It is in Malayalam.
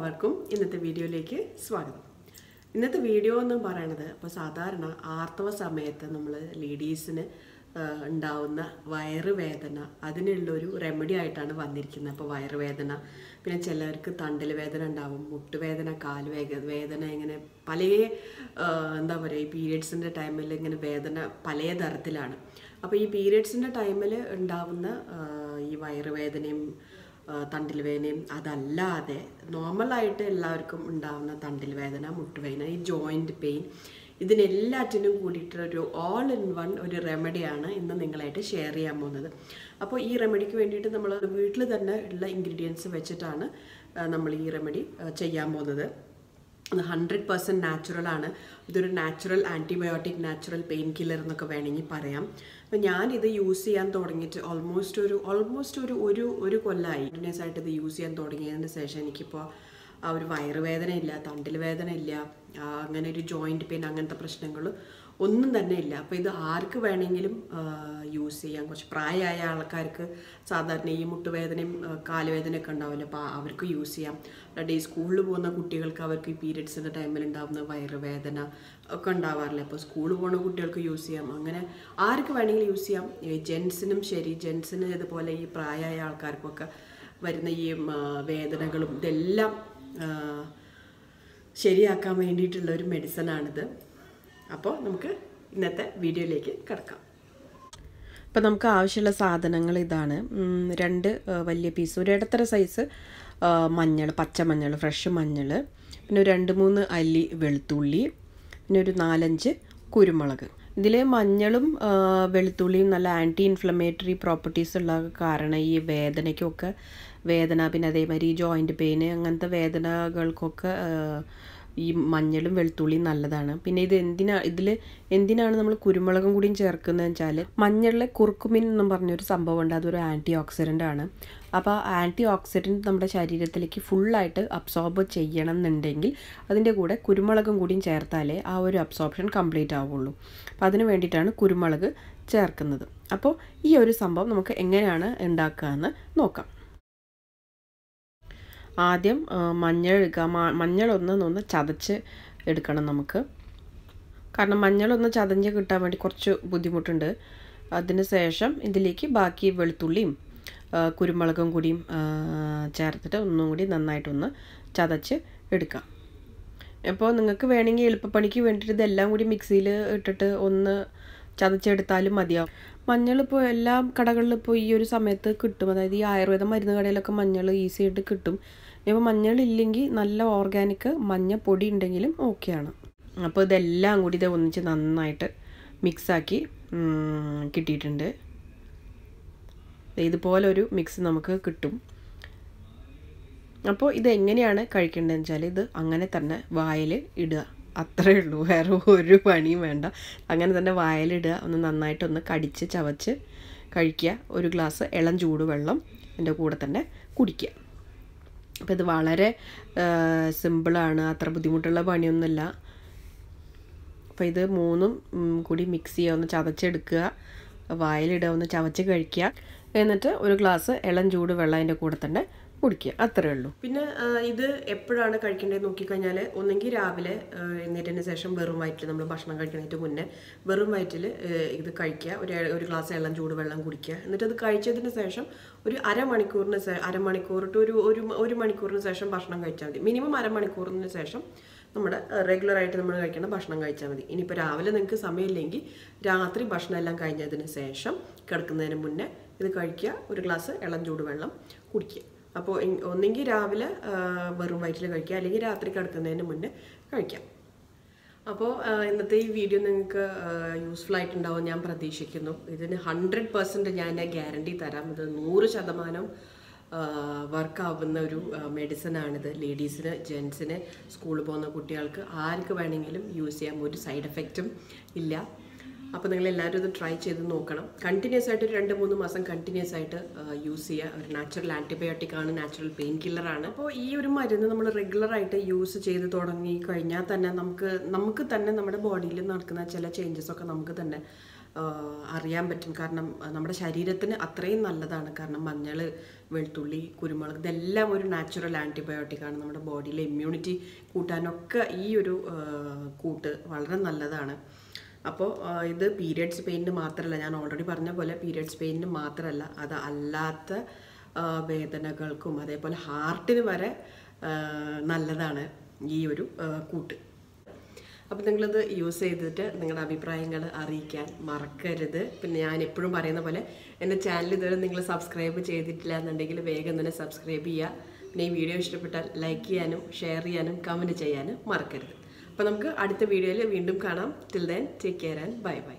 എല്ലാവർക്കും ഇന്നത്തെ വീഡിയോയിലേക്ക് സ്വാഗതം ഇന്നത്തെ വീഡിയോ എന്ന് പറയുന്നത് ഇപ്പോൾ സാധാരണ ആർത്തവ സമയത്ത് നമ്മൾ ലേഡീസിന് ഉണ്ടാവുന്ന വയറുവേദന അതിനുള്ളൊരു റെമഡി ആയിട്ടാണ് വന്നിരിക്കുന്നത് അപ്പോൾ വയറുവേദന പിന്നെ ചിലർക്ക് തണ്ടൽ വേദന ഉണ്ടാവും മുട്ടുവേദന കാൽവേഗ വേദന ഇങ്ങനെ പല ആ, എന്താ പറയുക ഈ പീരിയഡ്സിൻ്റെ ടൈമിൽ ഇങ്ങനെ വേദന പല തരത്തിലാണ് അപ്പോൾ ഈ പീരിയഡ്സിൻ്റെ ടൈമിൽ ഉണ്ടാവുന്ന ആ, ഈ വയറുവേദനയും ആ, തണ്ടിൽ വേദനയും അതല്ലാതെ നോർമലായിട്ട് എല്ലാവർക്കും ഉണ്ടാവുന്ന തണ്ടിൽ വേദന മുട്ടുവേദന ഈ ജോയിൻറ്റ് പെയിൻ ഇതിനെല്ലാറ്റിനും കൂടിയിട്ടൊരു ഓൾ ഇൻ വൺ ഒരു റെമഡിയാണ് ഇന്ന് നിങ്ങളായിട്ട് ഷെയർ ചെയ്യാൻ പോകുന്നത് അപ്പോൾ ഈ റെമഡിക്ക് വേണ്ടിയിട്ട് നമ്മൾ വീട്ടിൽ തന്നെ ഉള്ള ഇൻഗ്രീഡിയൻസ് വെച്ചിട്ടാണ് ആ, നമ്മൾ ഈ റെമഡി ആ, ചെയ്യാൻ പോകുന്നത് ഹൺഡ്രഡ് പെർസെൻറ്റ് നാച്ചുറൽ ആണ് ഇതൊരു natural antibiotic natural painkiller എന്നൊക്കെ വേണമെങ്കിൽ പറയാം അപ്പം ഞാനിത് യൂസ് ചെയ്യാൻ തുടങ്ങിയിട്ട് ഓൾമോസ്റ്റ് ഒരു ഓൾമോസ്റ്റ് ഒരു ഒരു ഒരു കൊല്ലമായി കണ്ടിന്യൂസ് ആയിട്ട് ഇത് യൂസ് ചെയ്യാൻ തുടങ്ങിയതിന് ശേഷം എനിക്കിപ്പോൾ ആ ഒരു വയറുവേദന ഇല്ല തണ്ടിൽ വേദന ഇല്ല ആ, അങ്ങനെ ഒരു ജോയിൻറ്റ് പെയിൻ അങ്ങനത്തെ പ്രശ്നങ്ങൾ ഒന്നും തന്നെ ഇല്ല അപ്പോൾ ഇത് ആർക്ക് വേണമെങ്കിലും യൂസ് ചെയ്യാം കുറച്ച് പ്രായമായ ആൾക്കാർക്ക് സാധാരണ ഈ മുട്ടുവേദനയും ആ, കാലുവേദനയൊക്കെ ഉണ്ടാവില്ല അപ്പോൾ അവർക്ക് യൂസ് ചെയ്യാം അല്ലാതെ ഈ സ്കൂളിൽ പോകുന്ന കുട്ടികൾക്ക് അവർക്ക് ഈ പീരിയഡ്സിൻ്റെ ടൈമിൽ ഉണ്ടാകുന്ന വയറുവേദന ഒക്കെ ഉണ്ടാവാറില്ല അപ്പോൾ സ്കൂളിൽ പോകുന്ന കുട്ടികൾക്ക് യൂസ് ചെയ്യാം അങ്ങനെ ആർക്ക് വേണമെങ്കിലും യൂസ് ചെയ്യാം ഈ ജെൻസിനും ശരി ജെൻസിന് ഇതുപോലെ ഈ പ്രായമായ ആൾക്കാർക്കൊക്കെ വരുന്ന ഈ ഉം, ആ, വേദനകളും ഇതെല്ലാം ആ, ശരിയാക്കാൻ വേണ്ടിയിട്ടുള്ള ഒരു മെഡിസനാണിത് അപ്പോൾ നമുക്ക് ഇന്നത്തെ വീഡിയോയിലേക്ക് കിടക്കാം ഇപ്പം നമുക്ക് ആവശ്യമുള്ള സാധനങ്ങൾ ഇതാണ് ഉം, രണ്ട് ആ, വലിയ പീസ് ഒരു ഇടത്തര സൈസ് മഞ്ഞൾ പച്ചമഞ്ഞൾ ഫ്രഷ് മഞ്ഞൾ പിന്നെ ഒരു രണ്ട് മൂന്ന് അല്ലി വെളുത്തുള്ളി പിന്നെ ഒരു നാലഞ്ച് കുരുമുളക് ഇതിൽ മഞ്ഞളും ആ, വെളുത്തുള്ളിയും നല്ല ആൻറ്റി ഇൻഫ്ലമേറ്ററി പ്രോപ്പർട്ടീസ് ഉള്ള കാരണം ഈ വേദനയ്ക്കൊക്കെ വേദന പിന്നെ അതേമാതിരി ജോയിൻറ്റ് പെയിന് അങ്ങനത്തെ വേദനകൾക്കൊക്കെ ആ, ഈ മഞ്ഞളും വെളുത്തുള്ളിയും നല്ലതാണ് പിന്നെ ഇത് എന്തിനാ ഇതിൽ എന്തിനാണ് നമ്മൾ കുരുമുളകും കൂടിയും ചേർക്കുന്നത് വെച്ചാൽ മഞ്ഞളിലെ കുറുക്കുമിൻ എന്നും പറഞ്ഞൊരു സംഭവമുണ്ട് അതൊരു ആൻറ്റി ഓക്സിഡൻ്റ് ആണ് അപ്പോൾ ആൻറ്റി ഓക്സിഡൻറ്റ് നമ്മുടെ ശരീരത്തിലേക്ക് ഫുള്ളായിട്ട് അബ്സോർബ് ചെയ്യണം എന്നുണ്ടെങ്കിൽ അതിൻ്റെ കൂടെ കുരുമുളകും കൂടിയും ചേർത്താലേ ആ ഒരു അബ്സോർപ്ഷൻ കംപ്ലീറ്റ് ആവുള്ളൂ അപ്പോൾ അതിന് വേണ്ടിയിട്ടാണ് കുരുമുളക് ചേർക്കുന്നത് അപ്പോൾ ഈ ഒരു സംഭവം നമുക്ക് എങ്ങനെയാണ് ഉണ്ടാക്കുക എന്ന് നോക്കാം ആദ്യം ആ, മഞ്ഞൾ എടുക്കുക മ- മഞ്ഞളൊന്ന് ഒന്ന് ചതച്ച് എടുക്കണം നമുക്ക് കാരണം മഞ്ഞളൊന്ന് ചതഞ്ഞ് കിട്ടാൻ വേണ്ടി കുറച്ച് ബുദ്ധിമുട്ടുണ്ട് അതിന് ശേഷം ഇതിലേക്ക് ബാക്കി വെളുത്തുള്ളിയും ആ, കുരുമുളകും കൂടിയും ആ, ചേർത്തിട്ട് ഒന്നും കൂടി നന്നായിട്ടൊന്ന് ചതച്ച് എടുക്കാം അപ്പോൾ നിങ്ങൾക്ക് വേണമെങ്കിൽ എളുപ്പപ്പണിക്ക് വേണ്ടിയിട്ട് ഇതെല്ലാം കൂടി മിക്സിയിൽ ഇട്ടിട്ട് ഒന്ന് ചതച്ചെടുത്താലും മതിയാവും മഞ്ഞൾ ഇപ്പോൾ എല്ലാ കടകളിലും ഇപ്പോൾ ഈ ഒരു സമയത്ത് കിട്ടും അതായത് ഈ ആയുർവേദ മരുന്ന് കടയിലൊക്കെ മഞ്ഞൾ ഈസി ആയിട്ട് കിട്ടും ഇപ്പോൾ മഞ്ഞൾ ഇല്ലെങ്കിൽ നല്ല ഓർഗാനിക് മഞ്ഞപ്പൊടി ഉണ്ടെങ്കിലും ഓക്കെയാണ് അപ്പോൾ ഇതെല്ലാം കൂടി ഇത് ഒന്നിച്ച് നന്നായിട്ട് മിക്സാക്കി കിട്ടിയിട്ടുണ്ട് ഇതുപോലെ ഒരു മിക്സ് നമുക്ക് കിട്ടും അപ്പോൾ ഇത് എങ്ങനെയാണ് കഴിക്കേണ്ടതെന്ന് വെച്ചാൽ ഇത് അങ്ങനെ തന്നെ വായിൽ ഇടുക അത്രേ ഉള്ളൂ വേറെ ഒരു പണിയും വേണ്ട അങ്ങനെ തന്നെ വായിലിടുക ഒന്ന് നന്നായിട്ടൊന്ന് കടിച്ച് ചവച്ച് കഴിക്കുക ഒരു ഗ്ലാസ് ഇളം ചൂടുവെള്ളം എൻ്റെ കൂടെ തന്നെ കുടിക്കുക അപ്പോൾ ഇത് വളരെ സിമ്പിളാണ് അത്ര ബുദ്ധിമുട്ടുള്ള പണിയൊന്നുമില്ല അപ്പോൾ ഇത് മൂന്നും ഉം, കൂടി മിക്സ് ചെയ്യുക ഒന്ന് ചതച്ചെടുക്കുക വായിലിടുക ഒന്ന് ചവച്ച് കഴിക്കുക എന്നിട്ട് ഒരു ഗ്ലാസ് ഇളം ചൂട് വെള്ളം അതിൻ്റെ കൂടെ തന്നെ കുടിക്കുക അത്രേ ഉള്ളൂ പിന്നെ ആ, ഇത് എപ്പോഴാണ് കഴിക്കേണ്ടത് നോക്കിക്കഴിഞ്ഞാൽ ഒന്നെങ്കിൽ രാവിലെ ആ, എഴുന്നേറ്റതിന് ശേഷം വെറും വയറ്റിൽ നമ്മൾ ഭക്ഷണം കഴിക്കുന്നതിന് മുന്നേ വെറും വയറ്റിൽ ഇത് കഴിക്കുക ഒരു ഒരു ഗ്ലാസ് ഇളം ചൂടുവെള്ളം കുടിക്കുക എന്നിട്ട് അത് കഴിച്ചതിന് ശേഷം ഒരു അരമണിക്കൂറിന് ശേ- അരമണിക്കൂർ to ഒരു ഒരു ഒരു മണിക്കൂറിന് ശേഷം ഭക്ഷണം കഴിച്ചാൽ മതി മിനിമം അരമണിക്കൂറിന് ശേഷം നമ്മുടെ റെഗുലർ ആയിട്ട് നമ്മൾ കഴിക്കുന്ന ഭക്ഷണം കഴിച്ചാൽ മതി ഇനിയിപ്പോൾ രാവിലെ നിങ്ങൾക്ക് സമയമില്ലെങ്കിൽ രാത്രി ഭക്ഷണം എല്ലാം കഴിഞ്ഞതിന് ശേഷം കിടക്കുന്നതിന് മുന്നേ ഇത് കഴിക്കുക ഒരു ഗ്ലാസ് ഇളം ചൂടുവെള്ളം കുടിക്കുക അപ്പോൾ ഇ- ഒന്നെങ്കിൽ രാവിലെ ആ, വെറും വയറ്റിൽ കഴിക്കുക അല്ലെങ്കിൽ രാത്രി കിടക്കുന്നതിന് മുന്നേ കഴിക്കാം അപ്പോൾ ആ, ഇന്നത്തെ ഈ വീഡിയോ നിങ്ങൾക്ക് യൂസ്ഫുൾ ആയിട്ടുണ്ടാവും ഞാൻ പ്രതീക്ഷിക്കുന്നു ഇതിന് ഹൺഡ്രഡ് പെർസെൻറ്റ് ഞാൻ ഗ്യാരണ്ടി തരാം ഇത് നൂറ് ശതമാനം വർക്ക് ആവുന്ന ഒരു മെഡിസിനാണിത് ലേഡീസിന് ജെൻസിന് സ്കൂളിൽ പോകുന്ന കുട്ടികൾക്ക് ആർക്ക് വേണമെങ്കിലും യൂസ് ചെയ്യാം ഒരു സൈഡ് എഫക്റ്റും ഇല്ല അപ്പോൾ നിങ്ങൾ എല്ലാവരും ഇത് ട്രൈ ചെയ്ത് നോക്കണം കണ്ടിന്യൂസ് ആയിട്ട് ഒരു രണ്ട് മൂന്ന് മാസം കണ്ടിന്യൂസ് ആയിട്ട് യൂസ് ചെയ്യുക ഒരു നാച്ചുറൽ ആൻറ്റിബയോട്ടിക് ആണ് നാച്ചുറൽ പെയിൻ കില്ലർ ആണ് അപ്പോൾ ഈ ഒരു മരുന്ന് നമ്മൾ റെഗുലർ ആയിട്ട് യൂസ് ചെയ്ത് തുടങ്ങി കഴിഞ്ഞാൽ തന്നെ നമുക്ക് നമുക്ക് തന്നെ നമ്മുടെ ബോഡിയിൽ നടക്കുന്ന ചില ചേഞ്ചസ് ഒക്കെ നമുക്ക് തന്നെ ആ, അറിയാൻ പറ്റും കാരണം ആ, നമ്മുടെ ശരീരത്തിന് അത്രയും നല്ലതാണ് കാരണം മഞ്ഞൾ വെളുത്തുള്ളി കുരുമുളക് ഇതെല്ലാം ഒരു നാച്ചുറൽ ആൻറ്റിബയോട്ടിക്കാണ് നമ്മുടെ ബോഡിയിലെ ഇമ്മ്യൂണിറ്റി കൂട്ടാനൊക്കെ ഈ ഒരു ആ, കൂട്ട് വളരെ നല്ലതാണ് അപ്പോൾ ഇത് പീരിയഡ്സ് പെയിനിന് മാത്രമല്ല ഞാൻ ഓൾറെഡി പറഞ്ഞ പോലെ പീരിയഡ്സ് പെയിനിന് മാത്രമല്ല അത് അല്ലാത്ത ആ, വേദനകൾക്കും അതേപോലെ ഹാർട്ടിന് വരെ ആ, നല്ലതാണ് ഈ ഒരു ആ, കൂട്ട് അപ്പോൾ നിങ്ങളിത് യൂസ് ചെയ്തിട്ട് നിങ്ങളുടെ അഭിപ്രായങ്ങൾ അറിയിക്കാൻ മറക്കരുത് പിന്നെ ഞാൻ എപ്പോഴും പറയുന്ന പോലെ എൻ്റെ ചാനൽ ഇതുവരെ നിങ്ങൾ സബ്സ്ക്രൈബ് ചെയ്തിട്ടില്ല എന്നുണ്ടെങ്കിൽ വേഗം തന്നെ സബ്സ്ക്രൈബ് ചെയ്യുക പിന്നെ ഈ വീഡിയോ ഇഷ്ടപ്പെട്ടാൽ ലൈക്ക് ചെയ്യാനും ഷെയർ ചെയ്യാനും കമൻറ്റ് ചെയ്യാനും മറക്കരുത് അപ്പോൾ നമുക്ക് അടുത്ത വീഡിയോയിൽ വീണ്ടും കാണാം till then take care and bye by